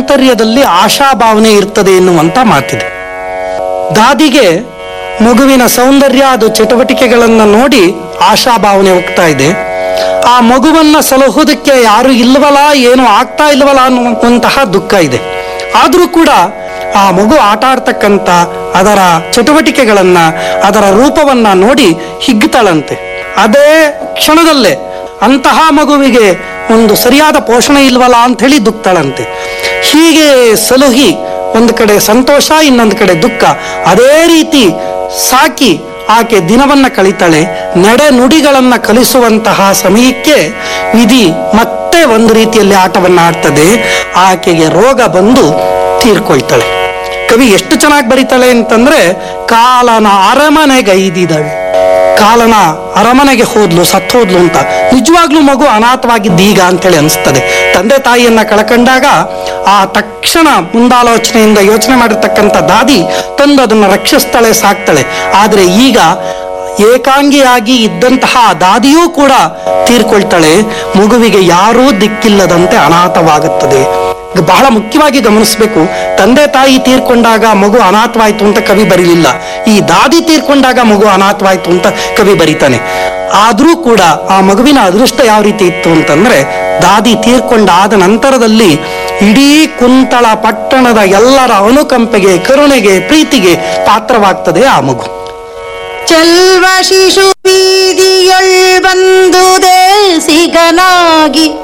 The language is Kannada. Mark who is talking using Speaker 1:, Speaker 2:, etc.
Speaker 1: ಆಂತರ್ಯದಲ್ಲಿ ಆಶಾಭಾವನೆ ಇರ್ತದೆ ಎನ್ನುವಂತ ಮಾತಿದೆ ದಾದಿಗೆ ಮಗುವಿನ ಸೌಂದರ್ಯ ಅದು ಚಟುವಟಿಕೆಗಳನ್ನ ನೋಡಿ ಆಶಾಭಾವನೆ ಹೋಗ್ತಾ ಇದೆ ಆ ಮಗುವನ್ನ ಸಲಹುವುದಕ್ಕೆ ಯಾರು ಇಲ್ವಲ್ಲ ಏನು ಆಗ್ತಾ ಇಲ್ವಲ್ಲ ಅನ್ನುವಂತಹ ದುಃಖ ಇದೆ ಆದ್ರೂ ಕೂಡ ಆ ಮಗು ಆಟ ಆಡ್ತಕ್ಕಂಥ ಅದರ ಚಟುವಟಿಕೆಗಳನ್ನ ಅದರ ರೂಪವನ್ನ ನೋಡಿ ಹಿಗ್ತಾಳಂತೆ ಅದೇ ಕ್ಷಣದಲ್ಲೇ ಅಂತಹ ಮಗುವಿಗೆ ಒಂದು ಸರಿಯಾದ ಪೋಷಣೆ ಇಲ್ವಲ್ಲ ಅಂತ ಹೇಳಿ ದುಃಖತಾಳಂತೆ ಹೀಗೆ ಸಲುಹಿ ಒಂದು ಕಡೆ ಸಂತೋಷ ಇನ್ನೊಂದು ಕಡೆ ದುಃಖ ಅದೇ ರೀತಿ ಸಾಕಿ ಆಕೆ ದಿನವನ್ನ ಕಳಿತಾಳೆ ನಡೆ ನುಡಿಗಳನ್ನ ಕಲಿಸುವಂತಹ ಸಮಯಕ್ಕೆ ವಿಧಿ ಮತ್ತೆ ಒಂದು ರೀತಿಯಲ್ಲಿ ಆಟವನ್ನ ಆಡ್ತದೆ ಆಕೆಗೆ ರೋಗ ಬಂದು ತೀರ್ಕೊಳ್ತಾಳೆ ಕವಿ ಎಷ್ಟು ಚೆನ್ನಾಗಿ ಬರೀತಾಳೆ ಅಂತಂದ್ರೆ ಕಾಲನ ಅರಮನೆಗೈದಿದಳು ಕಾಲನ ಅರಮನೆಗೆ ಹೋದ್ಲು ಸತ್ತೋದ್ಲು ಅಂತ ನಿಜವಾಗ್ಲೂ ಮಗು ಅನಾಥವಾಗಿದ್ದ ಈಗ ಅಂತೇಳಿ ಅನಿಸ್ತದೆ ತಂದೆ ತಾಯಿಯನ್ನ ಕಳ್ಕೊಂಡಾಗ ಆ ತಕ್ಷಣ ಮುಂದಾಲೋಚನೆಯಿಂದ ಯೋಚನೆ ಮಾಡಿರ್ತಕ್ಕಂಥ ದಾದಿ ತಂದು ಅದನ್ನ ರಕ್ಷಿಸ್ತಾಳೆ ಸಾಕ್ತಾಳೆ ಆದ್ರೆ ಈಗ ಏಕಾಂಗಿಯಾಗಿ ಇದ್ದಂತಹ ದಾದಿಯೂ ಕೂಡ ತೀರ್ಕೊಳ್ತಾಳೆ ಮಗುವಿಗೆ ಯಾರೂ ದಿಕ್ಕಿಲ್ಲದಂತೆ ಅನಾಥವಾಗುತ್ತದೆ ಇದು ಬಹಳ ಮುಖ್ಯವಾಗಿ ಗಮನಿಸಬೇಕು ತಂದೆ ತಾಯಿ ತೀರ್ಕೊಂಡಾಗ ಮಗು ಅನಾಥವಾಯ್ತು ಅಂತ ಕವಿ ಬರೀಲಿಲ್ಲ ಈ ದಾದಿ ತೀರ್ಕೊಂಡಾಗ ಮಗು ಅನಾಥವಾಯ್ತು ಅಂತ ಕವಿ ಬರೀತಾನೆ ಆದ್ರೂ ಕೂಡ ಆ ಮಗುವಿನ ಅದೃಷ್ಟ ಯಾವ ರೀತಿ ಇತ್ತು ಅಂತಂದ್ರೆ ದಾದಿ ತೀರ್ಕೊಂಡಾದ ನಂತರದಲ್ಲಿ ಇಡೀ ಕುಂತಳ ಪಟ್ಟಣದ ಎಲ್ಲರ ಅನುಕಂಪೆಗೆ ಕರುಣೆಗೆ ಪ್ರೀತಿಗೆ ಪಾತ್ರವಾಗ್ತದೆ ಆ ಮಗು
Speaker 2: ಚೆಲ್ವ ಶಿಶು ಬೀದಿಯೊಳ್ ಬಂದು ದೇಸಿಗನಾಗಿ